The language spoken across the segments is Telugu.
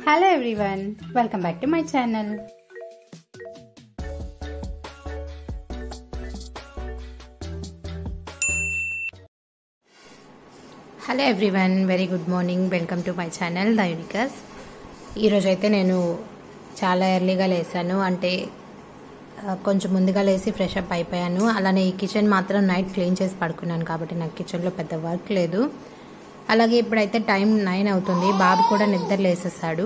hello everyone welcome back to my channel hello everyone very good morning welcome to my channel the Unicus ఈరోజు అయితే నేను చాలా ఎర్లీగా లేసాను అంటే ఆ, కొంచెం ముందుగా లేసి ఫ్రెష్ అప్ అయిపోయాను అలానే ఈ కిచెన్ మాత్రం నైట్ క్లీన్ చేసి పడుకున్నాను కాబట్టి నాకు కిచెన్లో పెద్ద వర్క్ లేదు అలాగే ఇప్పుడైతే టైం నైన్ అవుతుంది బాబు కూడా నిద్ర లేసేసాడు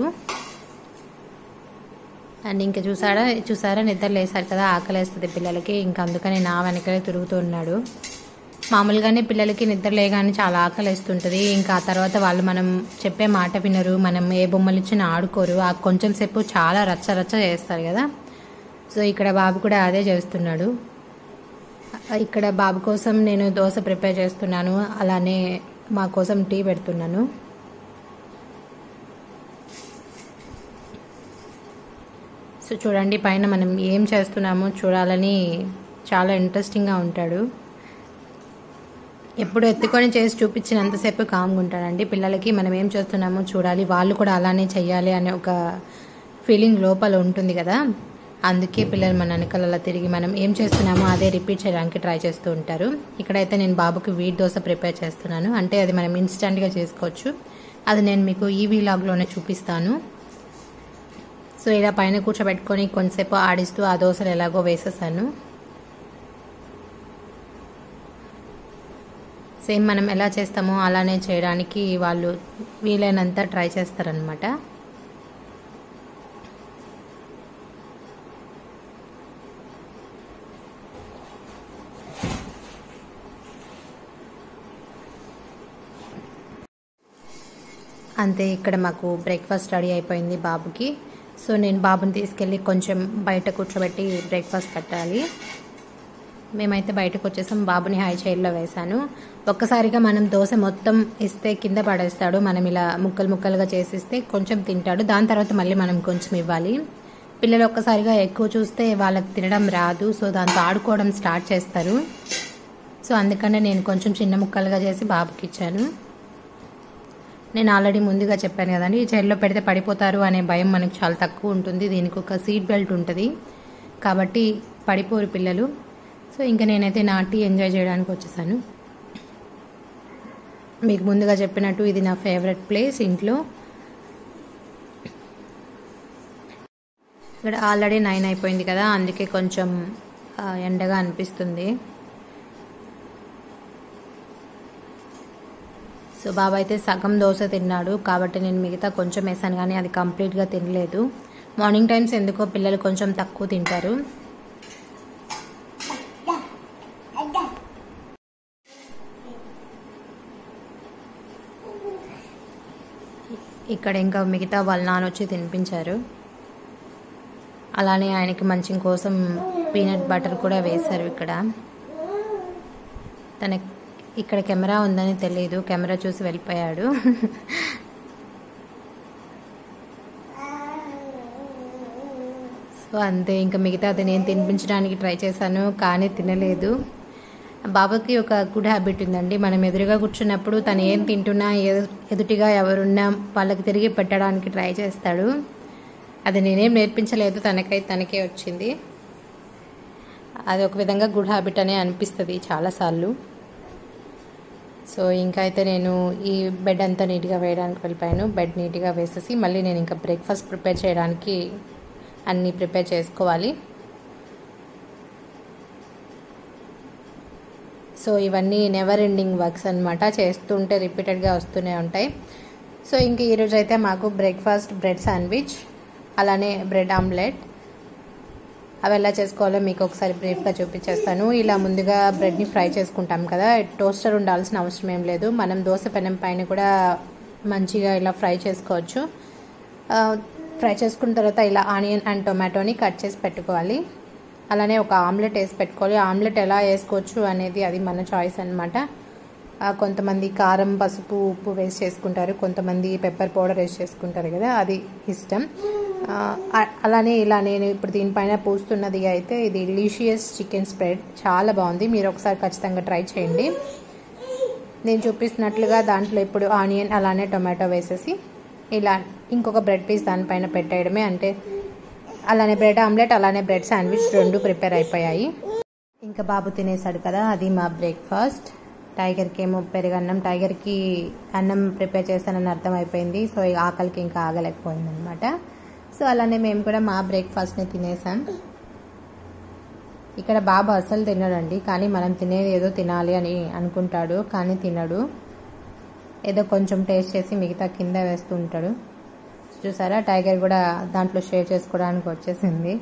అండ్ ఇంకా చూసాడా చూసారా నిద్ర లేసారు కదా ఆకలేస్తుంది పిల్లలకి ఇంకా అందుకని నా వెనకలే తిరుగుతూ ఉన్నాడు మామూలుగానే పిల్లలకి నిద్ర లేగానే చాలా ఆకలిస్తుంటుంది ఇంకా ఆ తర్వాత వాళ్ళు మనం చెప్పే మాట వినరు మనం ఏ బొమ్మలు ఇచ్చినా ఆడుకోరు ఆ కొంచెం సేపు చాలా రచ్చ రచ్చ చేస్తారు కదా సో ఇక్కడ బాబు కూడా అదే చేస్తున్నాడు ఇక్కడ బాబు కోసం నేను దోశ ప్రిపేర్ చేస్తున్నాను అలానే మా కోసం టీ పెడుతున్నాను సో చూడండి పైన మనం ఏం చేస్తున్నామో చూడాలని చాలా ఇంట్రెస్టింగ్గా ఉంటాడు ఎప్పుడు ఎత్తుకొని చేసి చూపించినంతసేపు కామ్గా ఉంటాడండి పిల్లలకి మనం ఏం చేస్తున్నామో చూడాలి వాళ్ళు కూడా అలానే చెయ్యాలి అనే ఒక ఫీలింగ్ లోపల ఉంటుంది కదా అందుకే పిల్లలు మన వెనకాల అలా తిరిగి మనం ఏం చేస్తున్నామో అదే రిపీట్ చేయడానికి ట్రై చేస్తూ ఉంటారు ఇక్కడైతే నేను బాబుకి వీట్ దోశ ప్రిపేర్ చేస్తున్నాను అంటే అది మనం ఇన్స్టెంట్గా చేసుకోవచ్చు అది నేను మీకు ఈ వీలాగ్లోనే చూపిస్తాను సో ఇలా పైన కూర్చోబెట్టుకొని కొంతసేపు ఆడిస్తూ ఆ దోశలు ఎలాగో వేసేసాను సేమ్ మనం ఎలా చేస్తామో అలానే చేయడానికి వాళ్ళు వీలైనంత ట్రై చేస్తారనమాట అంతే ఇక్కడ మాకు బ్రేక్ఫాస్ట్ రెడీ అయిపోయింది బాబుకి సో నేను బాబుని తీసుకెళ్ళి కొంచెం బయట కూర్చోబెట్టి బ్రేక్ఫాస్ట్ పెట్టాలి మేమైతే బయటకు వచ్చేసాం బాబుని హై చైర్లో వేశాను ఒక్కసారిగా మనం దోశ మొత్తం ఇస్తే కింద పడేస్తాడు మనం ఇలా ముక్కలు ముక్కలుగా చేసిస్తే కొంచెం తింటాడు దాని తర్వాత మళ్ళీ మనం కొంచెం ఇవ్వాలి పిల్లలు ఒక్కసారిగా ఎక్కువ చూస్తే వాళ్ళకి తినడం రాదు సో దాంతో ఆడుకోవడం స్టార్ట్ చేస్తారు సో అందుకనే నేను కొంచెం చిన్న ముక్కలుగా చేసి బాబుకి ఇచ్చాను నేను ఆల్రెడీ ముందుగా చెప్పాను కదండి ఈ చైర్లో పెడితే పడిపోతారు అనే భయం మనకు చాలా తక్కువ ఉంటుంది దీనికి ఒక సీట్ బెల్ట్ ఉంటుంది కాబట్టి పడిపోరు పిల్లలు సో ఇంకా నేనైతే నా టీ ఎంజాయ్ చేయడానికి వచ్చేసాను మీకు ముందుగా చెప్పినట్టు ఇది నా ఫేవరెట్ ప్లేస్ ఇంట్లో ఇక్కడ ఆల్రెడీ నైన్ అయిపోయింది కదా అందుకే కొంచెం ఆ, ఎండగా అనిపిస్తుంది సో బాబా అయితే సగం దోశ తిన్నాడు కాబట్టి నేను మిగతా కొంచెం వేసాను కానీ అది కంప్లీట్గా తినలేదు మార్నింగ్ టైమ్స్ ఎందుకో పిల్లలు కొంచెం తక్కువ తింటారు ఇక్కడ ఇంకా మిగతా వాళ్ళ నాన్న వచ్చి తినిపించారు అలానే ఆయనకి మంచి కోసం పీనట్ బటర్ కూడా వేశారు ఇక్కడ తన ఇక్కడ కెమెరా ఉందని తెలియదు కెమెరా చూసి వెళ్ళిపోయాడు సో అంతే ఇంకా మిగతా అది నేను తినిపించడానికి ట్రై చేశాను కానీ తినలేదు బాబాకి ఒక గుడ్ హ్యాబిట్ ఉందండి మనం ఎదురుగా కూర్చున్నప్పుడు తను ఏం తింటున్నా ఎదు- ఎదుటిగా ఎవరున్నా వాళ్ళకి తిరిగి పెట్టడానికి ట్రై చేస్తాడు అది నేనేం నేర్పించలేదు తనకై తనకే వచ్చింది అది ఒక విధంగా గుడ్ హ్యాబిట్ అనే అనిపిస్తుంది చాలాసార్లు సో ఇంకా అయితే నేను ఈ బెడ్ అంతా నీట్గా వేయడానికి వెళ్ళిపోయాను బెడ్ నీట్గా వేసేసి మళ్ళీ నేను ఇంకా బ్రేక్ఫాస్ట్ ప్రిపేర్ చేయడానికి అన్నీ ప్రిపేర్ చేసుకోవాలి సో ఇవన్నీ నెవర్ ఎండింగ్ వర్క్స్ అనమాట చేస్తుంటే రిపీటెడ్గా వస్తూనే ఉంటాయి సో ఇంక ఈరోజు అయితే మాకు బ్రేక్ఫాస్ట్ బ్రెడ్ శాండ్విచ్ అలానే బ్రెడ్ ఆమ్లెట్ అవి ఎలా చేసుకోవాలో మీకు ఒకసారి బ్రీఫ్గా చూపించేస్తాను ఇలా ముందుగా బ్రెడ్ని ఫ్రై చేసుకుంటాం కదా టోస్టర్ ఉండాల్సిన అవసరం ఏం లేదు మనం దోశ పెనం పైన కూడా మంచిగా ఇలా ఫ్రై చేసుకోవచ్చు ఆ, ఫ్రై చేసుకున్న తర్వాత ఇలా ఆనియన్ అండ్ టొమాటోని కట్ చేసి పెట్టుకోవాలి అలానే ఒక ఆమ్లెట్ వేసి పెట్టుకోవాలి ఆమ్లెట్ ఎలా వేసుకోవచ్చు అనేది అది మన చాయిస్ అనమాట కొంతమంది కారం పసుపు ఉప్పు వేసి చేసుకుంటారు కొంతమంది పెప్పర్ పౌడర్ వేసి చేసుకుంటారు కదా అది ఇష్టం ఆ, అ- అలానే ఇలా నేను ఇప్పుడు దీనిపైన పూస్తున్నది అయితే ఇది లీషియస్ చికెన్ స్ప్రెడ్ చాలా బాగుంది మీరు ఒకసారి ఖచ్చితంగా ట్రై చేయండి నేను చూపిస్తున్నట్లుగా దాంట్లో ఇప్పుడు ఆనియన్ అలానే టొమాటో వేసేసి ఇలా ఇంకొక బ్రెడ్ పీస్ దానిపైన పెట్టేయడమే అంటే అలానే బ్రెడ్ ఆమ్లెట్ అలానే బ్రెడ్ శాండ్విచ్ రెండు ప్రిపేర్ అయిపోయాయి ఇంకా బాబు తినేసాడు కదా అది మా బ్రేక్ఫాస్ట్ టైగర్కి ఏమో పెరుగన్నం టైగర్కి అన్నం ప్రిపేర్ చేస్తానని అర్థమైపోయింది సో ఈ ఆకలికి ఇంకా ఆగలేకపోయింది అనమాట సో అలానే మేము కూడా మా బ్రేక్ఫాస్ట్ని తినేసాం ఇక్కడ బాబు అసలు తినడండి కానీ మనం తినేది ఏదో తినాలి అని అనుకుంటాడు కానీ తినడు ఏదో కొంచెం టేస్ట్ చేసి మిగతా కింద వేస్తూ ఉంటాడు చూసారా టైగర్ కూడా దాంట్లో షేర్ చేసుకోవడానికి వచ్చేసింది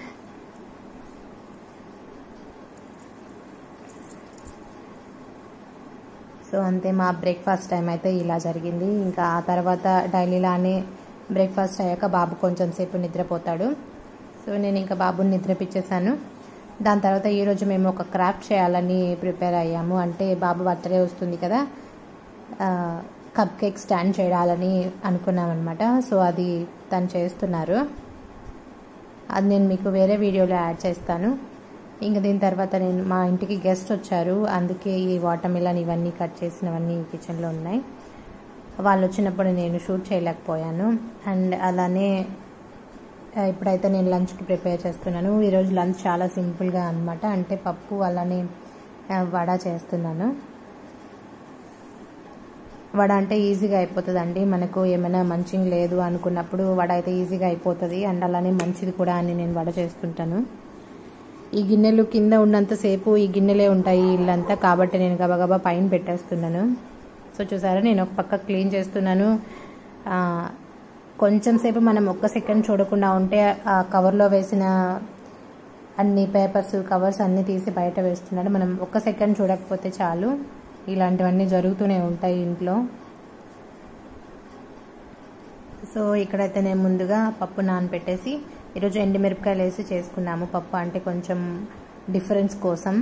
సో అంతే మా బ్రేక్ఫాస్ట్ టైం అయితే ఇలా జరిగింది ఇంకా ఆ తర్వాత డైలీలానే బ్రేక్ఫాస్ట్ అయ్యాక బాబు కొంచెం సేపు నిద్రపోతాడు సో నేను ఇంకా బాబుని నిద్రపిచ్చేసాను దాని తర్వాత ఈరోజు మేము ఒక క్రాఫ్ట్ చేయాలని ప్రిపేర్ అయ్యాము అంటే బాబు బర్త్డే వస్తుంది కదా కప్ కేక్ స్టాండ్ చేయాలని అనుకున్నాం అనమాట సో అది తను చేస్తున్నారు అది నేను మీకు వేరే వీడియోలో యాడ్ చేస్తాను ఇంకా దీని తర్వాత నేను మా ఇంటికి గెస్ట్ వచ్చారు అందుకే ఈ వాటర్ మిలన్ ఇవన్నీ కట్ చేసినవన్నీ కిచెన్లో ఉన్నాయి వాళ్ళు వచ్చినప్పుడు నేను షూట్ చేయలేకపోయాను అండ్ అలానే ఇప్పుడైతే నేను లంచ్కి ప్రిపేర్ చేస్తున్నాను ఈరోజు లంచ్ చాలా సింపుల్గా అనమాట అంటే పప్పు అలానే వడ చేస్తున్నాను వడ అంటే ఈజీగా అయిపోతుందండి మనకు ఏమైనా మంచింగ్ లేదు అనుకున్నప్పుడు వడ అయితే ఈజీగా అయిపోతుంది అండ్ అలానే మంచిది కూడా అని నేను వడ చేస్తుంటాను ఈ గిన్నెలు కింద ఉన్నంతసేపు ఈ గిన్నెలే ఉంటాయి ఇల్లంతా కాబట్టి నేను గబగబా పైన పెట్టేస్తున్నాను సో చూసారా నేను ఒక పక్క క్లీన్ చేస్తున్నాను కొంచెం సేపు మనం ఒక్క సెకండ్ చూడకుండా ఉంటే ఆ కవర్లో వేసిన అన్ని పేపర్స్ కవర్స్ అన్నీ తీసి బయట వేస్తున్నాడు మనం ఒక్క సెకండ్ చూడకపోతే చాలు ఇలాంటివన్నీ జరుగుతూనే ఉంటాయి ఇంట్లో సో ఇక్కడైతే నేను ముందుగా పప్పు నానబెట్టేసి ఈరోజు ఎండుమిరపకాయలు వేసి చేసుకున్నాము పప్పు అంటే కొంచెం డిఫరెన్స్ కోసం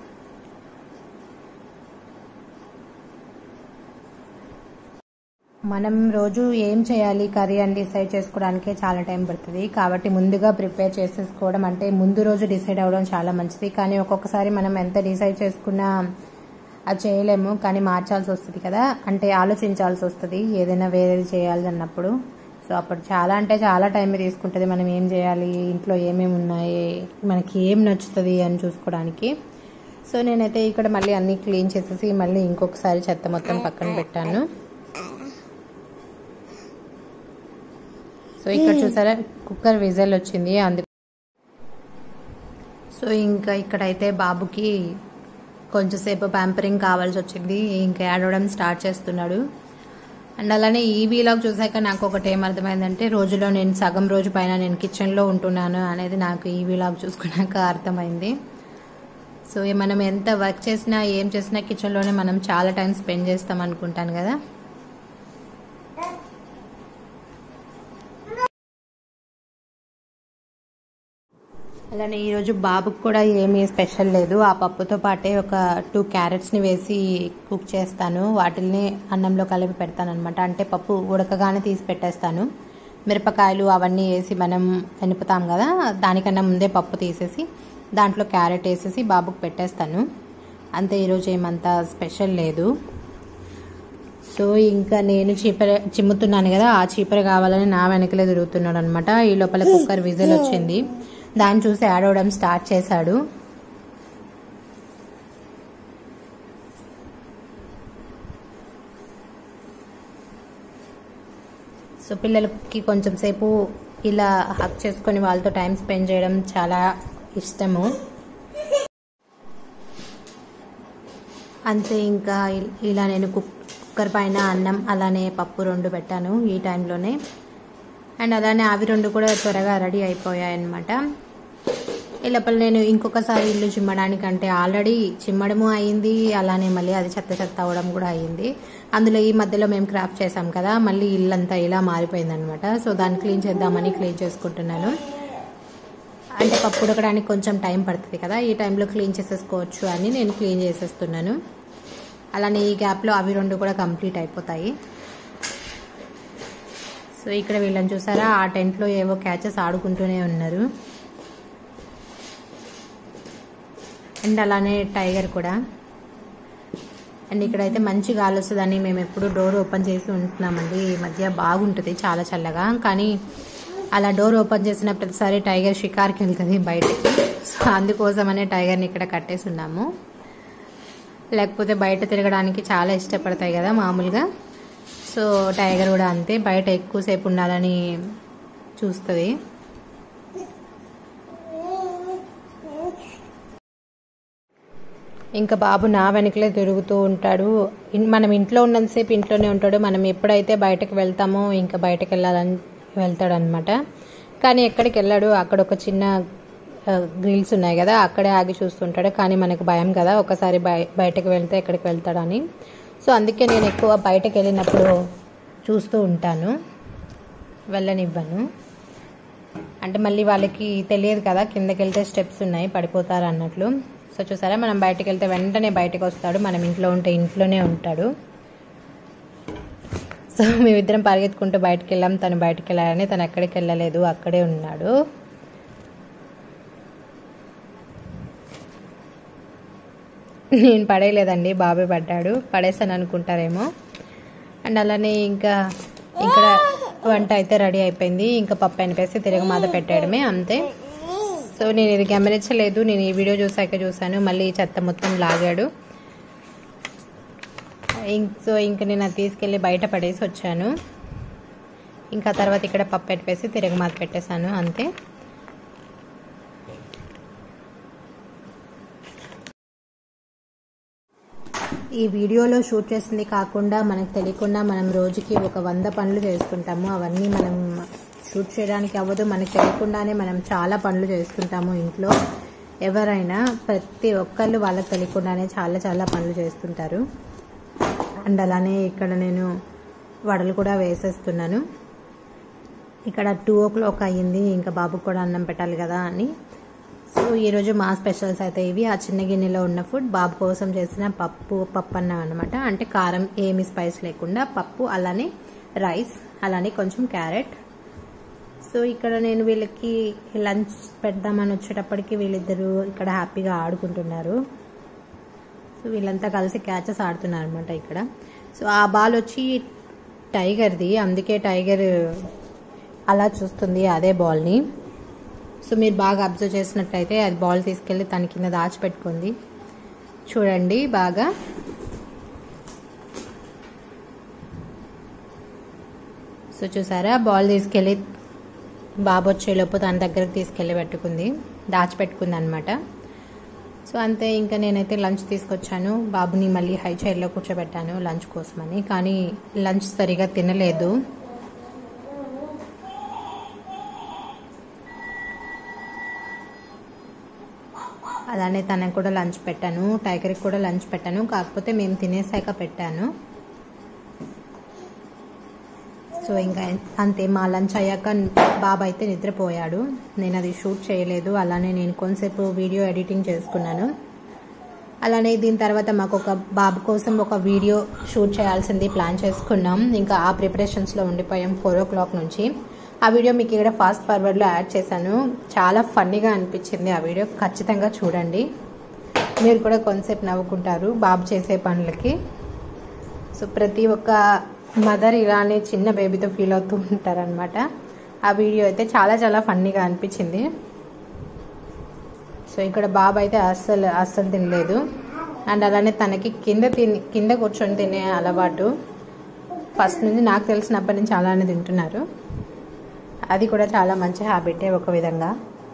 మనం రోజు ఏం చేయాలి కర్రీ అని డిసైడ్ చేసుకోవడానికే చాలా టైం పడుతుంది కాబట్టి ముందుగా ప్రిపేర్ చేసేసుకోవడం అంటే ముందు రోజు డిసైడ్ అవ్వడం చాలా మంచిది కానీ ఒక్కొక్కసారి మనం ఎంత డిసైడ్ చేసుకున్నా అది చేయలేము కానీ మార్చాల్సి వస్తుంది కదా అంటే ఆలోచించాల్సి వస్తుంది ఏదైనా వేరేది చేయాలి అన్నప్పుడు సో అప్పుడు చాలా అంటే చాలా టైం తీసుకుంటుంది మనం ఏం చేయాలి ఇంట్లో ఏమేమి ఉన్నాయి మనకి ఏం నచ్చుతుంది అని చూసుకోవడానికి సో నేనైతే ఇక్కడ మళ్ళీ అన్నీ క్లీన్ చేసేసి మళ్ళీ ఇంకొకసారి చెత్త మొత్తం పక్కన పెట్టాను సో ఇక్కడ చూసారా కుక్కర్ విజల్ వచ్చింది అందుకు సో ఇంకా ఇక్కడైతే బాబుకి కొంచెంసేపు ప్యాంపరింగ్ కావాల్సి వచ్చింది ఇంకా ఏడవడం స్టార్ట్ చేస్తున్నాడు అండ్ అలానే ఈ వీలాగ్ చూసాక నాకు ఒకటి ఏమర్థమైందంటే రోజులో నేను సగం రోజు పైన నేను కిచెన్లో ఉంటున్నాను అనేది నాకు ఈ వీలాగ్ చూసుకున్నాక అర్థమైంది సో మనం ఎంత వర్క్ చేసినా ఏం చేసినా కిచెన్లోనే మనం చాలా టైం స్పెండ్ చేస్తాం అనుకుంటాను కదా అలానే ఈరోజు బాబుకి కూడా ఏమీ స్పెషల్ లేదు ఆ పప్పుతో పాటే ఒక టూ క్యారెట్స్ని వేసి కుక్ చేస్తాను వాటిల్ని అన్నంలో కలిపి పెడతాను అనమాట అంటే పప్పు ఉడకగానే తీసి పెట్టేస్తాను మిరపకాయలు అవన్నీ వేసి మనం ఎనుపుతాం కదా దానికన్నా ముందే పప్పు తీసేసి దాంట్లో క్యారెట్ వేసేసి బాబుకి పెట్టేస్తాను అంతే ఈరోజు ఏమంత స్పెషల్ లేదు సో ఇంకా నేను చీపర చిమ్ముతున్నాను కదా ఆ చీపర కావాలని నా వెనకలే తిరుగుతున్నాడు అనమాట ఈ లోపల కుక్కర్ విజిల్ వచ్చింది దాన్ని చూసి ఆడవడం స్టార్ట్ చేశాడు సో పిల్లలకి కొంచెం సేపు ఇలా హక్ చేసుకొని వాళ్ళతో టైం స్పెండ్ చేయడం చాలా ఇష్టము అంతే ఇంకా ఇలా నేను కుక్కర్ పైన అన్నం అలానే పప్పు రెండు పెట్టాను ఈ టైంలోనే అండ్ అలానే అవి రెండు కూడా త్వరగా రెడీ అయిపోయాయి అనమాట ఈ లోపల నేను ఇంకొకసారి ఇల్లు చిమ్మడానికంటే ఆల్రెడీ చిమ్మడము అయింది అలానే మళ్ళీ అది చెత్త చెత్త అవ్వడం కూడా అయింది అందులో ఈ మధ్యలో మేము క్రాఫ్ట్ చేసాం కదా మళ్ళీ ఇల్లంతా ఇలా మారిపోయింది అనమాట సో దాన్ని క్లీన్ చేద్దామని క్లీన్ చేసుకుంటున్నాను అంటే పప్పు ఉడకడానికి కొంచెం టైం పడుతుంది కదా ఈ టైంలో క్లీన్ చేసేసుకోవచ్చు అని నేను క్లీన్ చేసేస్తున్నాను అలానే ఈ గ్యాప్లో అవి రెండు కూడా కంప్లీట్ అయిపోతాయి సో ఇక్కడ వీళ్ళని చూసారా ఆ టెంట్లో ఏవో క్యాచెస్ ఆడుకుంటూనే ఉన్నారు అండ్ అలానే టైగర్ కూడా అండ్ ఇక్కడైతే మంచి గాలి వస్తుందని మేము ఎప్పుడు డోర్ ఓపెన్ చేసి ఉంటున్నామండి ఈ మధ్య బాగుంటుంది చాలా చల్లగా కానీ అలా డోర్ ఓపెన్ చేసిన ప్రతిసారి టైగర్ షికార్కి వెళ్తుంది బయటకి సో అందుకోసమనే టైగర్ని ఇక్కడ కట్టేసి ఉన్నాము లేకపోతే బయట తిరగడానికి చాలా ఇష్టపడతాయి కదా మామూలుగా సో టైగర్ కూడా అంతే బయట ఎక్కువసేపు ఉండాలని చూస్తుంది ఇంకా బాబు నా వెనకలే తిరుగుతూ ఉంటాడు ఇన్- మనం ఇంట్లో ఉన్నంతసేపు ఇంట్లోనే ఉంటాడు మనం ఎప్పుడైతే బయటకు వెళ్తామో ఇంకా బయటకు వెళ్ళాలని వెళ్తాడు అనమాట కానీ ఎక్కడికి వెళ్ళాడు అక్కడ ఒక చిన్న గ్రిల్స్ ఉన్నాయి కదా అక్కడే ఆగి చూస్తుంటాడు కానీ మనకు భయం కదా ఒకసారి బయ బయటకు వెళ్తే ఎక్కడికి వెళ్తాడని సో అందుకే నేను ఎక్కువ బయటకు వెళ్ళినప్పుడు చూస్తూ ఉంటాను వెళ్ళనివ్వను అంటే మళ్ళీ వాళ్ళకి తెలియదు కదా కిందకి వెళ్తే స్టెప్స్ ఉన్నాయి పడిపోతారు అన్నట్లు సో చూసారా మనం బయటకు వెళ్తే వెంటనే బయటకు వస్తాడు మనం ఇంట్లో ఉంటే ఇంట్లోనే ఉంటాడు సో మేమిద్దరం పరిగెత్తుకుంటూ బయటకు వెళ్ళాం తను బయటకు వెళ్ళాలని తను ఎక్కడికి వెళ్ళలేదు అక్కడే ఉన్నాడు నేను పడేయలేదండి బాబే పడ్డాడు పడేసాను అనుకుంటారేమో అండ్ అలానే ఇంకా ఇక్కడ వంట అయితే రెడీ అయిపోయింది ఇంకా పప్పు అనిపేసి తిరగ మాద పెట్టేయడమే అంతే సో నేను ఇది గమనించలేదు నేను ఈ వీడియో చూసాక చూసాను మళ్ళీ ఈ చెత్త మొత్తం లాగాడు ఇం- సో ఇంక నేను అది తీసుకెళ్ళి బయట పడేసి వచ్చాను ఇంకా తర్వాత ఇక్కడ పప్పు పెట్టేసి తిరగమాత పెట్టేశాను అంతే ఈ వీడియోలో షూట్ చేసింది కాకుండా మనకు తెలియకుండా మనం రోజుకి ఒక వంద పనులు చేసుకుంటాము అవన్నీ మనం షూట్ చేయడానికి అవ్వదు మనకు తెలియకుండానే మనం చాలా పనులు చేస్తుంటాము ఇంట్లో ఎవరైనా ప్రతి ఒక్కళ్ళు వాళ్ళకి తెలియకుండానే చాలా చాలా పనులు చేస్తుంటారు అండ్ అలానే ఇక్కడ నేను వడలు కూడా వేసేస్తున్నాను ఇక్కడ టూ ఓ క్లాక్ అయ్యింది ఇంకా బాబుకు కూడా అన్నం పెట్టాలి కదా అని సో ఈరోజు మా స్పెషల్స్ అయితే ఇవి ఆ చిన్న గిన్నెలో ఉన్న ఫుడ్ బాబు కోసం చేసిన పప్పు పప్పు అన్నం అనమాట అంటే కారం ఏమి స్పైస్ లేకుండా పప్పు అలానే రైస్ అలానే కొంచెం క్యారెట్ సో ఇక్కడ నేను వీళ్ళకి లంచ్ పెడదామని వచ్చేటప్పటికి వీళ్ళిద్దరూ ఇక్కడ హ్యాపీగా ఆడుకుంటున్నారు సో వీళ్ళంతా కలిసి క్యాచెస్ ఆడుతున్నారు అనమాట ఇక్కడ సో ఆ బాల్ వచ్చి టైగర్ది అందుకే టైగర్ అలా చూస్తుంది అదే బాల్ని సో మీరు బాగా అబ్జర్వ్ చేసినట్లయితే అది బాల్ తీసుకెళ్ళి తన కింద దాచిపెట్టుకుంది చూడండి బాగా సో చూసారా బాల్ తీసుకెళ్ళి బాబు వచ్చేలోపు తన దగ్గరకు తీసుకెళ్ళి పెట్టుకుంది దాచిపెట్టుకుంది అనమాట సో అంతే ఇంకా నేనైతే లంచ్ తీసుకొచ్చాను బాబుని మళ్ళీ హై చైర్లో కూర్చోబెట్టాను లంచ్ కోసమని కానీ లంచ్ సరిగా తినలేదు అలానే తనకు కూడా లంచ్ పెట్టాను టైగర్కి కూడా లంచ్ పెట్టాను కాకపోతే మేము తినేసాక పెట్టాను సో ఇంకా అంతే మా లంచ్ అయ్యాక బాబు అయితే నిద్రపోయాడు నేను అది షూట్ చేయలేదు అలానే నేను కొంతసేపు వీడియో ఎడిటింగ్ చేసుకున్నాను అలానే దీని తర్వాత మాకు ఒక బాబు కోసం ఒక వీడియో షూట్ చేయాల్సింది ప్లాన్ చేసుకున్నాం ఇంకా ఆ ప్రిపరేషన్స్లో ఉండిపోయాం ఫోర్ ఓ క్లాక్ నుంచి ఆ వీడియో మీకు ఇక్కడ ఫాస్ట్ ఫార్వర్డ్లో యాడ్ చేశాను చాలా ఫన్నీగా అనిపించింది ఆ వీడియో ఖచ్చితంగా చూడండి మీరు కూడా కొంతసేపు నవ్వుకుంటారు బాబు చేసే పనులకి సో ప్రతి ఒక్క మదర్ ఇలానే చిన్న బేబీతో ఫీల్ అవుతూ ఉంటారనమాట ఆ వీడియో అయితే చాలా చాలా ఫన్నీగా అనిపించింది సో ఇక్కడ బాబు అయితే అస్సలు అస్సలు తినలేదు అండ్ అలానే తనకి కింద తిని కింద కూర్చొని తినే అలవాటు ఫస్ట్ నుంచి నాకు తెలిసినప్పటి నుంచి అలానే తింటున్నారు అది కూడా చాలా మంచి హ్యాబిటే ఒక విధంగా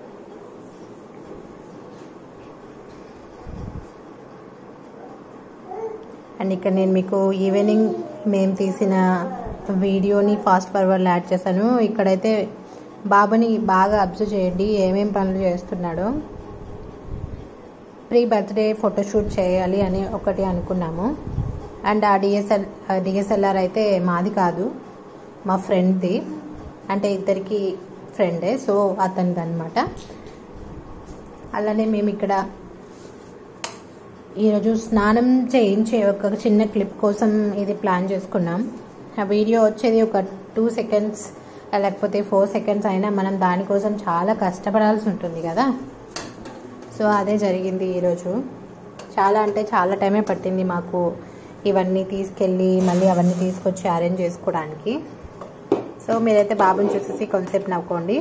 అండ్ ఇక్కడ నేను మీకు ఈవినింగ్ మేము తీసిన వీడియోని ఫాస్ట్ ఫార్వర్డ్లో యాడ్ చేశాను ఇక్కడైతే బాబుని బాగా అబ్జర్వ్ చేయండి ఏమేం పనులు చేస్తున్నాడో ప్రీ బర్త్డే ఫోటోషూట్ చేయాలి అని ఒకటి అనుకున్నాము అండ్ ఆ డిఎస్ఎల్ డిఎస్ఎల్ఆర్ అయితే మాది కాదు మా ఫ్రెండ్ది అంటే ఇద్దరికి ఫ్రెండే సో అతనిది అనమాట అలానే మేము ఇక్కడ ఈరోజు స్నానం చేయించే ఒక చిన్న క్లిప్ కోసం ఇది ప్లాన్ చేసుకున్నాం ఆ వీడియో వచ్చేది ఒక టూ సెకండ్స్ లేకపోతే ఫోర్ సెకండ్స్ అయినా మనం దానికోసం చాలా కష్టపడాల్సి ఉంటుంది కదా సో అదే జరిగింది ఈరోజు చాలా అంటే చాలా టైమే పట్టింది మాకు ఇవన్నీ తీసుకెళ్ళి మళ్ళీ అవన్నీ తీసుకొచ్చి అరేంజ్ చేసుకోవడానికి సో మీరైతే బాబుని చూసేసి కొంతసేపు నవ్వుకోండి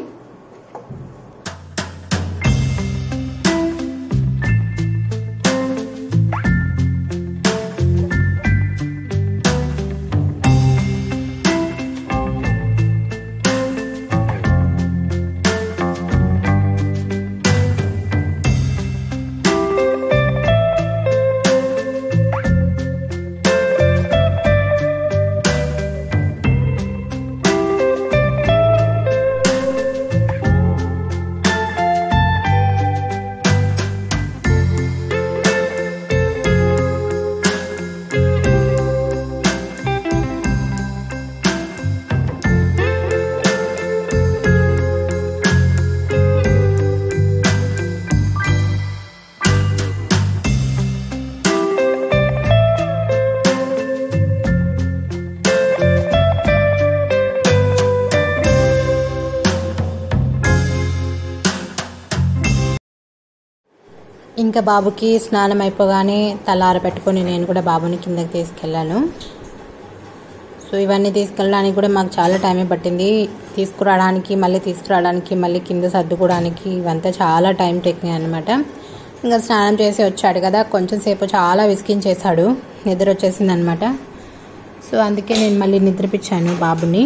ఇంకా బాబుకి స్నానం అయిపోగానే తలార పెట్టుకొని నేను కూడా బాబుని కిందకి తీసుకెళ్ళాను సో ఇవన్నీ తీసుకెళ్ళడానికి కూడా మాకు చాలా టైమే పట్టింది తీసుకురావడానికి మళ్ళీ తీసుకురావడానికి మళ్ళీ కింద సర్దుకోవడానికి ఇవంతా చాలా టైం టేకింగ్ అనమాట ఇంకా స్నానం చేసి వచ్చాడు కదా కొంచెం సేపు చాలా విసికించేశాడు నిద్ర వచ్చేసింది అనమాట సో అందుకే నేను మళ్ళీ నిద్రపించాను బాబుని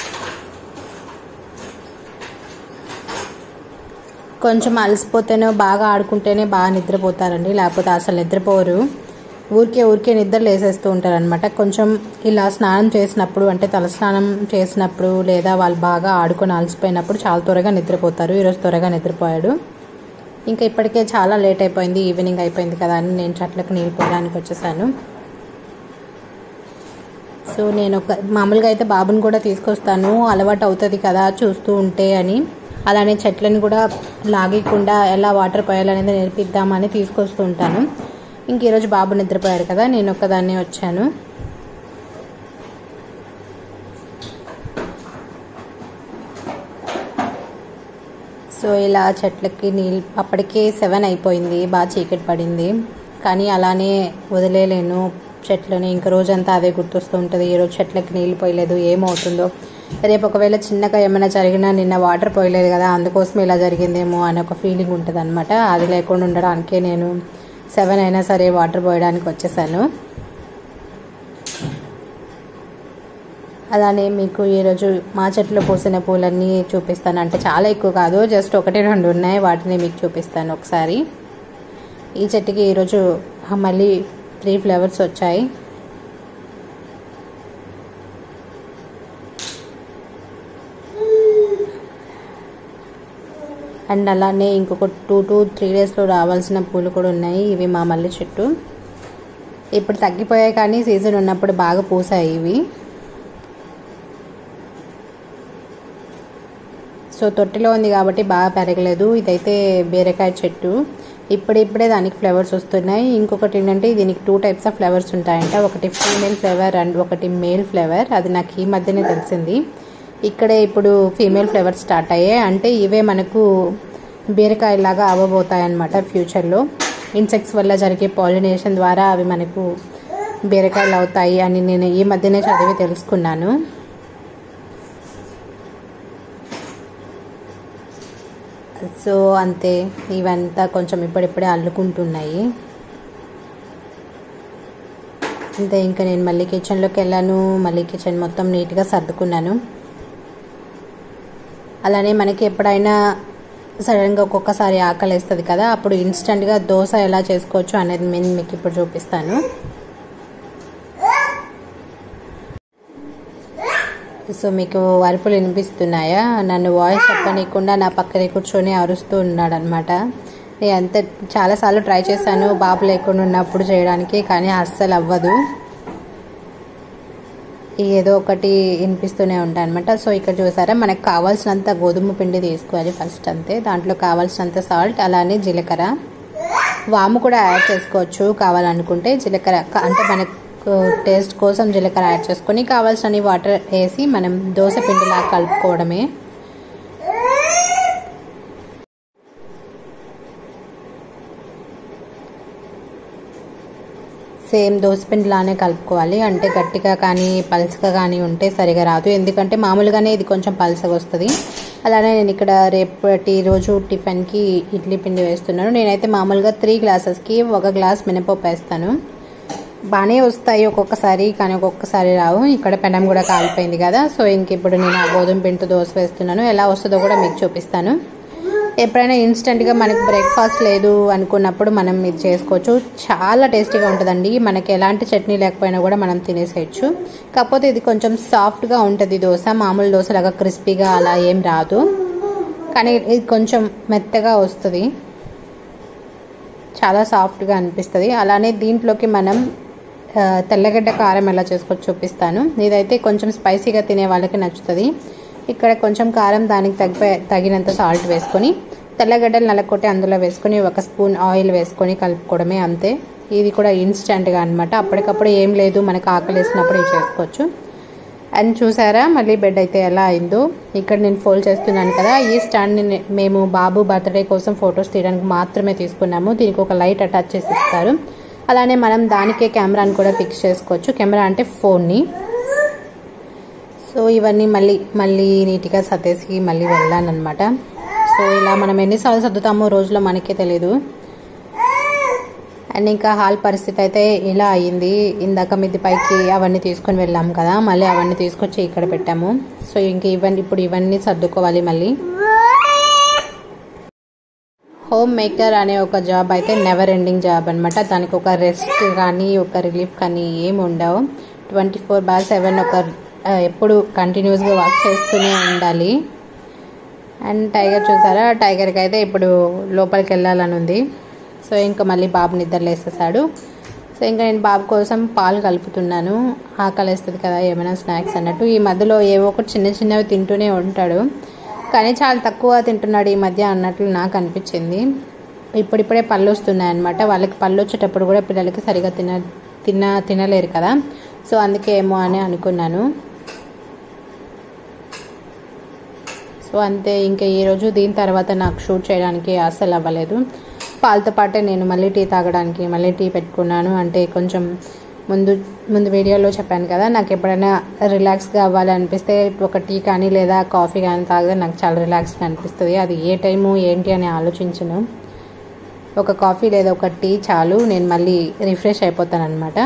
కొంచెం అలసిపోతేనే బాగా ఆడుకుంటేనే బాగా నిద్రపోతారండి లేకపోతే అసలు నిద్రపోరు ఊరికే ఊరికే నిద్ర లేసేస్తూ ఉంటారనమాట కొంచెం ఇలా స్నానం చేసినప్పుడు అంటే తలస్నానం చేసినప్పుడు లేదా వాళ్ళు బాగా ఆడుకొని అలసిపోయినప్పుడు చాలా త్వరగా నిద్రపోతారు ఈరోజు త్వరగా నిద్రపోయాడు ఇంకా ఇప్పటికే చాలా లేట్ అయిపోయింది ఈవినింగ్ అయిపోయింది కదా అని నేను చెట్లకు నీళ్ళు పోయడానికి వచ్చేసాను సో నేను ఒక మామూలుగా అయితే బాబుని కూడా తీసుకొస్తాను అలవాటు అవుతుంది కదా చూస్తూ ఉంటే అని అలానే చెట్లను కూడా లాగకుండా ఎలా వాటర్ పోయాలనేది నేర్పిద్దామని తీసుకొస్తూ ఉంటాను ఇంక ఈరోజు బాబు నిద్రపోయాడు కదా నేను ఒక్కదాన్నే వచ్చాను సో ఇలా చెట్లకి నీళ్ళు అప్పటికే సెవెన్ అయిపోయింది బాగా చీకటి పడింది కానీ అలానే వదిలేలేను చెట్లని ఇంక రోజంతా అదే గుర్తొస్తూ ఉంటుంది ఈరోజు చెట్లకి నీళ్ళు పోయలేదు ఏమవుతుందో రేపు ఒకవేళ చిన్నగా ఏమైనా జరిగినా నిన్న వాటర్ పోయలేదు కదా అందుకోసం ఇలా జరిగిందేమో అనే ఒక ఫీలింగ్ ఉంటుంది అనమాట అది లేకుండా ఉండడానికే నేను సెవెన్ అయినా సరే వాటర్ పోయడానికి వచ్చేసాను అలానే మీకు ఈరోజు మా చెట్లో పూసిన పూలన్నీ చూపిస్తాను అంటే చాలా ఎక్కువ కాదు జస్ట్ ఒకటి రెండు ఉన్నాయి వాటిని మీకు చూపిస్తాను ఒకసారి ఈ చెట్టుకి ఈరోజు మళ్ళీ త్రీ ఫ్లవర్స్ వచ్చాయి అండ్ అలానే ఇంకొక టూ టు త్రీ డేస్లో రావాల్సిన పూలు కూడా ఉన్నాయి ఇవి మా మల్లె చెట్టు ఇప్పుడు తగ్గిపోయాయి కానీ సీజన్ ఉన్నప్పుడు బాగా పూసాయి ఇవి సో తొట్టిలో ఉంది కాబట్టి బాగా పెరగలేదు ఇదైతే బీరకాయ చెట్టు ఇప్పుడిప్పుడే దానికి ఫ్లవర్స్ వస్తున్నాయి ఇంకొకటి ఏంటంటే దీనికి టూ టైప్స్ ఆఫ్ ఫ్లవర్స్ ఉంటాయంట ఒకటి ఫీమేల్ ఫ్లేవర్ అండ్ ఒకటి మేల్ ఫ్లేవర్ అది నాకు ఈ మధ్యనే తెలిసింది ఇక్కడే ఇప్పుడు ఫీమేల్ ఫ్లేవర్స్ స్టార్ట్ అయ్యాయి అంటే ఇవే మనకు బీరకాయలాగా అవ్వబోతాయి అన్నమాట ఫ్యూచర్లో ఇన్సెక్ట్స్ వల్ల జరిగే పాలినేషన్ ద్వారా అవి మనకు బీరకాయలు అవుతాయి అని నేను ఈ మధ్యనే చదివి తెలుసుకున్నాను సో అంతే ఇవంతా కొంచెం ఇప్పుడిప్పుడే అల్లుకుంటున్నాయి అంతే ఇంకా నేను మళ్ళీ కిచెన్లోకి వెళ్ళాను మళ్ళీ కిచెన్ మొత్తం నీట్గా సర్దుకున్నాను అలానే మనకి ఎప్పుడైనా సడన్గా ఒక్కొక్కసారి ఆకలి వేస్తుంది కదా అప్పుడు ఇన్స్టెంట్గా దోశ ఎలా చేసుకోవచ్చు అనేది నేను మీకు ఇప్పుడు చూపిస్తాను సో మీకు అరుపులు వినిపిస్తున్నాయా నన్ను వాయిస్ చెప్పనీయకుండా నా పక్కనే కూర్చొని అరుస్తూ ఉన్నాడు అనమాట నేను అంత చాలాసార్లు ట్రై చేశాను బాబు లేకుండా ఉన్నప్పుడు చేయడానికి కానీ అస్సలు అవ్వదు ఏదో ఒకటి వినిపిస్తూనే ఉంటాయి అనమాట సో ఇక్కడ చూసారా మనకు కావాల్సినంత గోధుమ పిండి తీసుకోవాలి ఫస్ట్ అంతే దాంట్లో కావాల్సినంత సాల్ట్ అలానే జీలకర్ర వాము కూడా యాడ్ చేసుకోవచ్చు కావాలనుకుంటే జీలకర్ర అంటే మనకు టేస్ట్ కోసం జీలకర్ర యాడ్ చేసుకొని కావాల్సిన వాటర్ వేసి మనం దోశ పిండిలా కలుపుకోవడమే సేమ్ దోసపిండిలానే కలుపుకోవాలి అంటే గట్టిగా కానీ పల్చగా కానీ ఉంటే సరిగా రాదు ఎందుకంటే మామూలుగానే ఇది కొంచెం పల్చగా వస్తుంది అలానే నేను ఇక్కడ రేపటి రోజు టిఫిన్కి ఇడ్లీ పిండి వేస్తున్నాను నేనైతే మామూలుగా త్రీ గ్లాసెస్కి ఒక గ్లాస్ మినపప్పు వేస్తాను బాగానే వస్తాయి ఒక్కొక్కసారి కానీ ఒక్కొక్కసారి రావు ఇక్కడ పెనం కూడా కాలిపోయింది కదా సో ఇంక ఇప్పుడు నేను ఆ గోధుమ పిండితో దోశ వేస్తున్నాను ఎలా వస్తుందో కూడా మీకు చూపిస్తాను ఎప్పుడైనా ఇన్స్టెంట్గా మనకి బ్రేక్ఫాస్ట్ లేదు అనుకున్నప్పుడు మనం ఇది చేసుకోవచ్చు చాలా టేస్టీగా ఉంటుందండి మనకి ఎలాంటి చట్నీ లేకపోయినా కూడా మనం తినేసేయచ్చు కాకపోతే ఇది కొంచెం సాఫ్ట్గా ఉంటుంది దోశ మామూలు దోశలాగా క్రిస్పీగా అలా ఏం రాదు కానీ ఇది కొంచెం మెత్తగా వస్తుంది చాలా సాఫ్ట్గా అనిపిస్తుంది అలానే దీంట్లోకి మనం తెల్లగడ్డ కారం ఎలా చేసుకోవచ్చు చూపిస్తాను ఇదైతే కొంచెం స్పైసీగా తినే వాళ్ళకి నచ్చుతుంది ఇక్కడ కొంచెం కారం దానికి తగ్గ తగినంత సాల్ట్ వేసుకొని తెల్లగడ్డలు నలకొట్టి అందులో వేసుకొని ఒక స్పూన్ ఆయిల్ వేసుకొని కలుపుకోవడమే అంతే ఇది కూడా ఇన్స్టెంట్గా అనమాట అప్పటికప్పుడు ఏం లేదు మనకు ఆకలి వేసినప్పుడు ఇవి చేసుకోవచ్చు అండ్ చూసారా మళ్ళీ బెడ్ అయితే ఎలా అయిందో ఇక్కడ నేను ఫోల్డ్ చేస్తున్నాను కదా ఈ స్టాండ్ని మేము బాబు బర్త్డే కోసం ఫొటోస్ తీయడానికి మాత్రమే తీసుకున్నాము దీనికి ఒక లైట్ అటాచ్ చేసి ఇస్తారు అలానే మనం దానికే కెమెరాని కూడా ఫిక్స్ చేసుకోవచ్చు కెమెరా అంటే ఫోన్ని సో ఇవన్నీ మళ్ళీ మళ్ళీ నీట్గా సర్దేసి మళ్ళీ వెళ్ళాను అనమాట సో ఇలా మనం ఎన్నిసార్లు సర్దుతామో రోజులో మనకే తెలియదు అండ్ ఇంకా హాల్ పరిస్థితి అయితే ఇలా అయ్యింది ఇందాక మిద్ది పైకి అవన్నీ తీసుకొని వెళ్ళాం కదా మళ్ళీ అవన్నీ తీసుకొచ్చి ఇక్కడ పెట్టాము సో ఇంక ఇవన్నీ ఇప్పుడు ఇవన్నీ సర్దుకోవాలి మళ్ళీ హోమ్ మేకర్ అనే ఒక జాబ్ అయితే నెవర్ ఎండింగ్ జాబ్ అనమాట దానికి ఒక రెస్ట్ కానీ ఒక రిలీఫ్ కానీ ఏమి ఉండవు ట్వంటీ ఫోర్ బార్ సెవెన్ ఒక ఎప్పుడు కంటిన్యూస్గా వర్క్ చేస్తూనే ఉండాలి అండ్ టైగర్ చూసారా టైగర్కి అయితే ఇప్పుడు లోపలికి వెళ్ళాలని ఉంది సో ఇంకా మళ్ళీ బాబు నిద్ర లేసేసాడు సో ఇంకా నేను బాబు కోసం పాలు కలుపుతున్నాను ఆకలి వేస్తుంది కదా ఏమైనా స్నాక్స్ అన్నట్టు ఈ మధ్యలో ఏవో ఒకటి చిన్న చిన్నవి తింటూనే ఉంటాడు కానీ చాలా తక్కువ తింటున్నాడు ఈ మధ్య అన్నట్లు నాకు అనిపించింది ఇప్పుడిప్పుడే పళ్ళు వస్తున్నాయి అనమాట వాళ్ళకి పళ్ళు వచ్చేటప్పుడు కూడా పిల్లలకి సరిగా తిన తిన తినలేరు కదా సో అందుకే ఏమో అని అనుకున్నాను సో అంతే ఇంకా ఈరోజు దీని తర్వాత నాకు షూట్ చేయడానికి అస్సలు అవ్వలేదు పాలతో పాటే నేను మళ్ళీ టీ తాగడానికి మళ్ళీ టీ పెట్టుకున్నాను అంటే కొంచెం ముందు ముందు వీడియోలో చెప్పాను కదా నాకు ఎప్పుడైనా రిలాక్స్గా అవ్వాలనిపిస్తే ఒక టీ కానీ లేదా కాఫీ కానీ తాగితే నాకు చాలా రిలాక్స్గా అనిపిస్తుంది అది ఏ టైము ఏంటి అని ఆలోచించను ఒక కాఫీ లేదా ఒక టీ చాలు నేను మళ్ళీ రిఫ్రెష్ అయిపోతాను అనమాట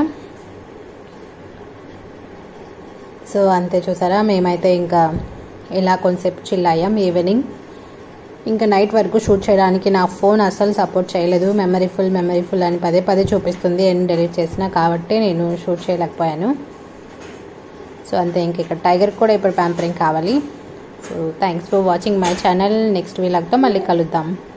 సో అంతే చూసారా మేమైతే ఇంకా ఇలా కొంతసేపు చిల్ అయ్యాం ఈవినింగ్ ఇంకా నైట్ వరకు షూట్ చేయడానికి నా ఫోన్ అస్సలు సపోర్ట్ చేయలేదు మెమరీ ఫుల్ మెమరీ ఫుల్ అని పదే పదే చూపిస్తుంది అని డిలీట్ చేసిన కాబట్టి నేను షూట్ చేయలేకపోయాను సో అంతే ఇంక ఇక్కడ టైగర్ కూడా ఇప్పుడు ప్యాంపరింగ్ కావాలి so thanks for watching my channel next వీలాగ్తో మళ్ళీ కలుద్దాం